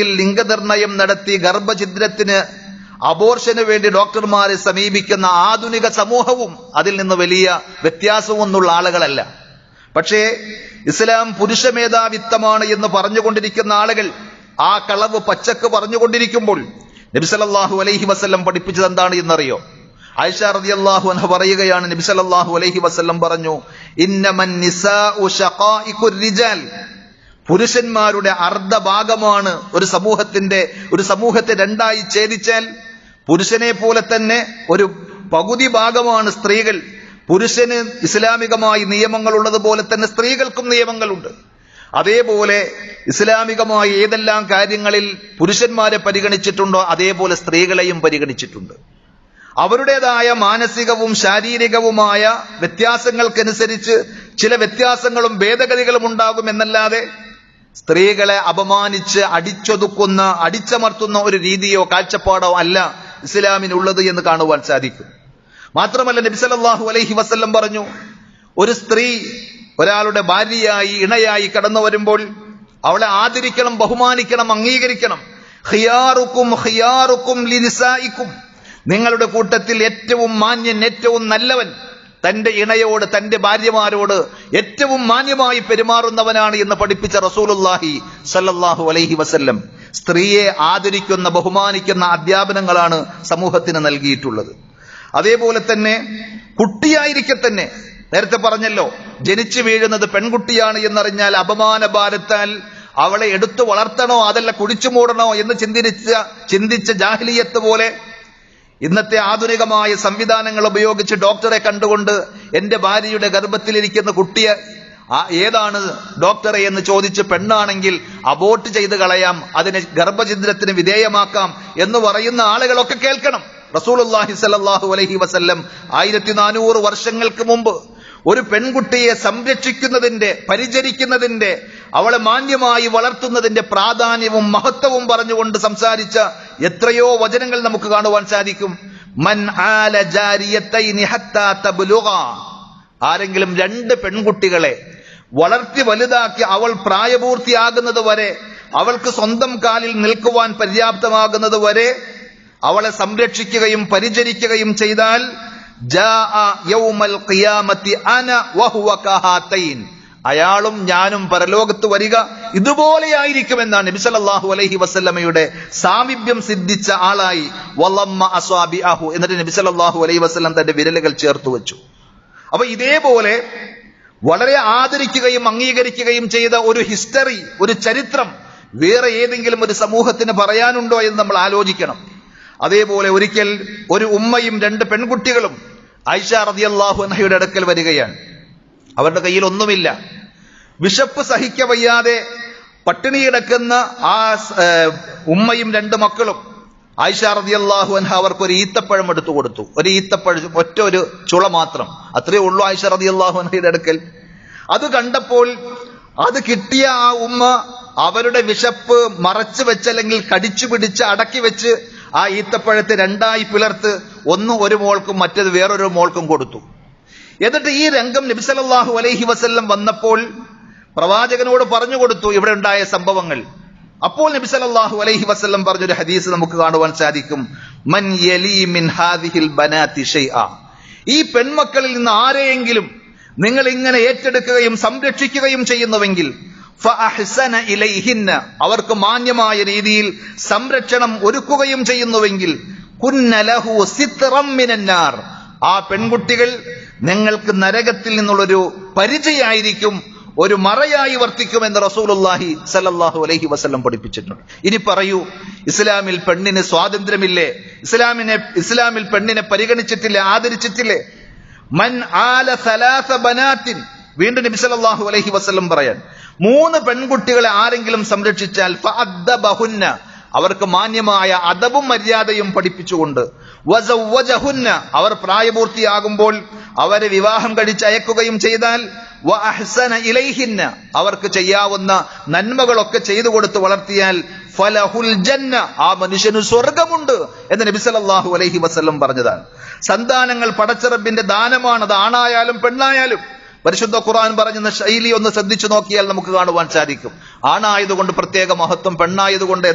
ലിംഗനിർണയം നടത്തി ഗർഭഛിദ്രത്തിന് അബോർഷന് വേണ്ടി ഡോക്ടർമാരെ സമീപിക്കുന്ന ആധുനിക സമൂഹവും അതിൽ നിന്ന് വലിയ വ്യത്യാസമൊന്നുള്ള ആളുകളല്ല പക്ഷേ ഇസ്ലാം പുരുഷ മേധാവിത്വമാണ് എന്ന് പറഞ്ഞുകൊണ്ടിരിക്കുന്ന ആളുകൾ ആ കളവ് പച്ചക്ക് പറഞ്ഞുകൊണ്ടിരിക്കുമ്പോൾ നബിസലല്ലാഹു അലൈഹി വസ്ല്ലം പഠിപ്പിച്ചത് എന്താണ് എന്നറിയോ ആയിഷ റളിയല്ലാഹു അൻഹ പറയുകയാണ് നബി സല്ലല്ലാഹു അലൈഹി വസല്ലം പറഞ്ഞു ഇന്നമൻ നിസാഉ ശഖായിഖുർ റിജാൽ പുരുഷന്മാരുടെ അർദ്ധഭാഗമാണ് ഒരു സമൂഹത്തിന്റെ ഒരു സമൂഹത്തെ രണ്ടായി ഛേദിച്ചാൽ പുരുഷനെ പോലെ തന്നെ ഒരു പകുതി ഭാഗമാണ് സ്ത്രീകൾ പുരുഷന് ഇസ്ലാമികമായി നിയമങ്ങൾ ഉള്ളതുപോലെ തന്നെ സ്ത്രീകൾക്കും നിയമങ്ങളുണ്ട് അതേപോലെ ഇസ്ലാമികമായ ഏതെല്ലാം കാര്യങ്ങളിൽ പുരുഷന്മാരെ പരിഗണിച്ചിട്ടുണ്ടോ അതേപോലെ സ്ത്രീകളെയും പരിഗണിച്ചിട്ടുണ്ട് അവരുടേതായ മാനസികവും ശാരീരികവുമായ വ്യത്യാസങ്ങൾക്കനുസരിച്ച് ചില വ്യത്യാസങ്ങളും ഭേദഗതികളും ഉണ്ടാകും എന്നല്ലാതെ സ്ത്രീകളെ അപമാനിച്ച് അടിച്ചൊതുക്കുന്ന അടിച്ചമർത്തുന്ന ഒരു രീതിയോ കാഴ്ചപ്പാടോ അല്ല ഇസ്ലാമിനുള്ളത് എന്ന് കാണുവാൻ സാധിക്കും മാത്രമല്ല നബിസലല്ലാഹു അലൈഹി വസല്ലം പറഞ്ഞു ഒരു സ്ത്രീ ഒരാളുടെ ഭാര്യയായി ഇണയായി കടന്നു വരുമ്പോൾ അവളെ ആദരിക്കണം ബഹുമാനിക്കണം അംഗീകരിക്കണം ഹിയാറുക്കും ഹിയാറുക്കും ലിനിസായിക്കും നിങ്ങളുടെ കൂട്ടത്തിൽ ഏറ്റവും മാന്യൻ ഏറ്റവും നല്ലവൻ തന്റെ ഇണയോട് തന്റെ ഭാര്യമാരോട് ഏറ്റവും മാന്യമായി പെരുമാറുന്നവനാണ് എന്ന് പഠിപ്പിച്ച റസൂലുല്ലാഹി സല്ലല്ലാഹു അലൈഹി വസല്ലം സ്ത്രീയെ ആദരിക്കുന്ന ബഹുമാനിക്കുന്ന അധ്യാപനങ്ങളാണ് സമൂഹത്തിന് നൽകിയിട്ടുള്ളത് അതേപോലെ തന്നെ കുട്ടിയായിരിക്കെ തന്നെ നേരത്തെ പറഞ്ഞല്ലോ ജനിച്ചു വീഴുന്നത് പെൺകുട്ടിയാണ് എന്നറിഞ്ഞാൽ അപമാന ഭാരത്താൽ അവളെ എടുത്തു വളർത്തണോ അതല്ല കുടിച്ചു മൂടണോ എന്ന് ചിന്തിച്ച ചിന്തിച്ച ജാഹ്ലിയത്ത് പോലെ ഇന്നത്തെ ആധുനികമായ സംവിധാനങ്ങൾ ഉപയോഗിച്ച് ഡോക്ടറെ കണ്ടുകൊണ്ട് എന്റെ ഭാര്യയുടെ ഗർഭത്തിലിരിക്കുന്ന കുട്ടിയെ ആ ഏതാണ് ഡോക്ടറെ എന്ന് ചോദിച്ച് പെണ്ണാണെങ്കിൽ അബോട്ട് ചെയ്ത് കളയാം അതിനെ ഗർഭഛിദ്രത്തിന് വിധേയമാക്കാം എന്ന് പറയുന്ന ആളുകളൊക്കെ കേൾക്കണം റസൂലുള്ളാഹി സ്വല്ലല്ലാഹു അലൈഹി വസല്ലം ആയിരത്തി നാനൂറ് വർഷങ്ങൾക്ക് മുമ്പ് ഒരു പെൺകുട്ടിയെ സംരക്ഷിക്കുന്നതിന്റെ പരിചരിക്കുന്നതിന്റെ അവളെ മാന്യമായി വളർത്തുന്നതിന്റെ പ്രാധാന്യവും മഹത്വവും പറഞ്ഞുകൊണ്ട് സംസാരിച്ച എത്രയോ വചനങ്ങൾ നമുക്ക് കാണുവാൻ സാധിക്കും മൻ ആല ജാരിയത്തൈനി ഹത്താ തബ്ലുഗ ആരെങ്കിലും രണ്ട് പെൺകുട്ടികളെ വളർത്തി വലുതാക്കി അവൾ പ്രായപൂർത്തിയാകുന്നത് വരെ അവൾക്ക് സ്വന്തം കാലിൽ നിൽക്കുവാൻ പര്യാപ്തമാകുന്നത് വരെ അവളെ സംരക്ഷിക്കുകയും പരിചരിക്കുകയും ചെയ്താൽ ജാഅ യൗമൽ ഖിയാമത്തി അന വഹുവ കഹാതൈൻ അയാളും ഞാനും പരലോകത്ത് വരിക ഇതുപോലെയായിരിക്കുമെന്നാണ് നബി സല്ലല്ലാഹു അലൈഹി വസല്ലമയുടെ സാമീപ്യം സിദ്ധിച്ച ആളായി വലമ്മ അസ്വാബിഅഹു എന്നിട്ട് നബി സല്ലല്ലാഹു അലൈഹി വസല്ലം തന്റെ വിരലുകൾ ചേർത്ത് വെച്ചു അപ്പൊ ഇതേപോലെ വളരെ ആദരിക്കുകയും അംഗീകരിക്കുകയും ചെയ്ത ഒരു ഹിസ്റ്ററി ഒരു ചരിത്രം വേറെ ഏതെങ്കിലും ഒരു സമൂഹത്തിന് പറയാനുണ്ടോ എന്ന് നമ്മൾ ആലോചിക്കണം അതേപോലെ ഒരിക്കൽ ഒരു ഉമ്മയും രണ്ട് പെൺകുട്ടികളും ഐഷ റതിയല്ലാഹു അൻഹയുടെ അടുക്കൽ വരികയാണ് അവരുടെ കയ്യിൽ ഒന്നുമില്ല വിശപ്പ് സഹിക്ക വയ്യാതെ പട്ടിണി കിടക്കുന്ന ആ ഏഹ്, ഉമ്മയും രണ്ട് മക്കളും ആയിഷ റളിയല്ലാഹു അൻഹ അവർക്ക് ഒരു ഈത്തപ്പഴം എടുത്തു കൊടുത്തു ഒരു ഈത്തപ്പഴം ഒറ്റ ഒരു ചുള മാത്രം അത്രയേ ഉള്ളൂ ആയിഷ റളിയല്ലാഹു അൻഹയുടെ അടുക്കൽ അത് കണ്ടപ്പോൾ അത് കിട്ടിയ ആ ഉമ്മ അവരുടെ വിശപ്പ് മറച്ചു വെച്ച് അല്ലെങ്കിൽ കടിച്ചു പിടിച്ച് അടക്കി വെച്ച് ആ ഈത്തപ്പഴത്തെ രണ്ടായി പിളർത്ത് ഒന്ന് ഒരു മോൾക്കും മറ്റത് വേറൊരു മോൾക്കും കൊടുത്തു എന്നിട്ട് ഈ രംഗം നബി സല്ലല്ലാഹു അലൈഹി വസല്ലം വന്നപ്പോൾ പ്രവാചകനോട് പറഞ്ഞു കൊടുത്തു ഇവിടെ ഉണ്ടായ സംഭവങ്ങൾ അപ്പോൾ നബി സല്ലല്ലാഹു അലൈഹി വസല്ലം പറഞ്ഞൊരു ഹദീസ് നമുക്ക് കാണുവാൻ സാധിക്കും മൻ യലി മിൻ ഹാദിഹിൽ ബനാതി ഷൈഅ ഈ പെൺമക്കളിൽ നിന്ന് ആരെയെങ്കിലും നിങ്ങൾ ഇങ്ങനെ ഏറ്റെടുക്കുകയും സംരക്ഷിക്കുകയും ചെയ്യുന്നുവെങ്കിൽ ഫഅഹ്സന ഇലൈഹിന്ന അവർക്ക് മാന്യമായ രീതിയിൽ സംരക്ഷണം ഒരുക്കുകയും ചെയ്യുന്നുവെങ്കിൽ കുന്ന ലഹു സിത്റം മിനന്നാർ ആ പെൺകുട്ടികൾ നിങ്ങൾക്ക് നരകത്തിൽ നിന്നുള്ളൊരു പരിചയായിരിക്കും ഒരു മറയായി വർത്തിക്കുമെന്ന് റസൂലുള്ളാഹി സല്ലല്ലാഹു അലൈഹി വസല്ലം പഠിപ്പിച്ചിട്ടുണ്ട് ഇനി പറയൂ ഇസ്ലാമിൽ പെണ്ണിന് സ്വാതന്ത്ര്യമില്ലേ ഇസ്ലാമിനെ ഇസ്ലാമിൽ പെണ്ണിനെ പരിഗണിച്ചിട്ടില്ലേ ആദരിച്ചിട്ടില്ലേ മൻ ആല സലാസ ബനാത്തിൻ വീണ്ടും നബി സല്ലല്ലാഹു അലൈഹി വസല്ലം പറയാൻ മൂന്ന് പെൺകുട്ടികളെ ആരെങ്കിലും സംരക്ഷിച്ചാൽ ഫഅദ്ദബഹുന്ന അവർക്ക് മാന്യമായ അദബും മര്യാദയും പഠിപ്പിച്ചുകൊണ്ട് വസവ്വജഹുന്ന അവർ പ്രായപൂർത്തിയാകുമ്പോൾ അവരെ വിവാഹം കഴിച്ച് അയക്കുകയും ചെയ്താൽ വ അഹ്സന ഇലൈഹിന്ന അവർക്ക് ചെയ്യാവുന്ന നന്മകളൊക്കെ ചെയ്തു കൊടുത്ത് വളർത്തിയാൽ ഫലഹുൽ ജന്ന ആ മനുഷ്യന് സ്വർഗമുണ്ട് എന്ന് നബി സല്ലല്ലാഹു അലൈഹി വസല്ലം പറഞ്ഞതാണ് സന്താനങ്ങൾ പടച്ചിറപ്പിന്റെ ദാനമാണ് അത് ആണായാലും പെണ്ണായാലും പരിശുദ്ധ ഖുർആൻ പറഞ്ഞ ശൈലി ഒന്ന് ശ്രദ്ധിച്ചു നോക്കിയാൽ നമുക്ക് കാണുവാൻ സാധിക്കും ആണായതുകൊണ്ട് പ്രത്യേക മഹത്വം പെണ്ണായതുകൊണ്ട്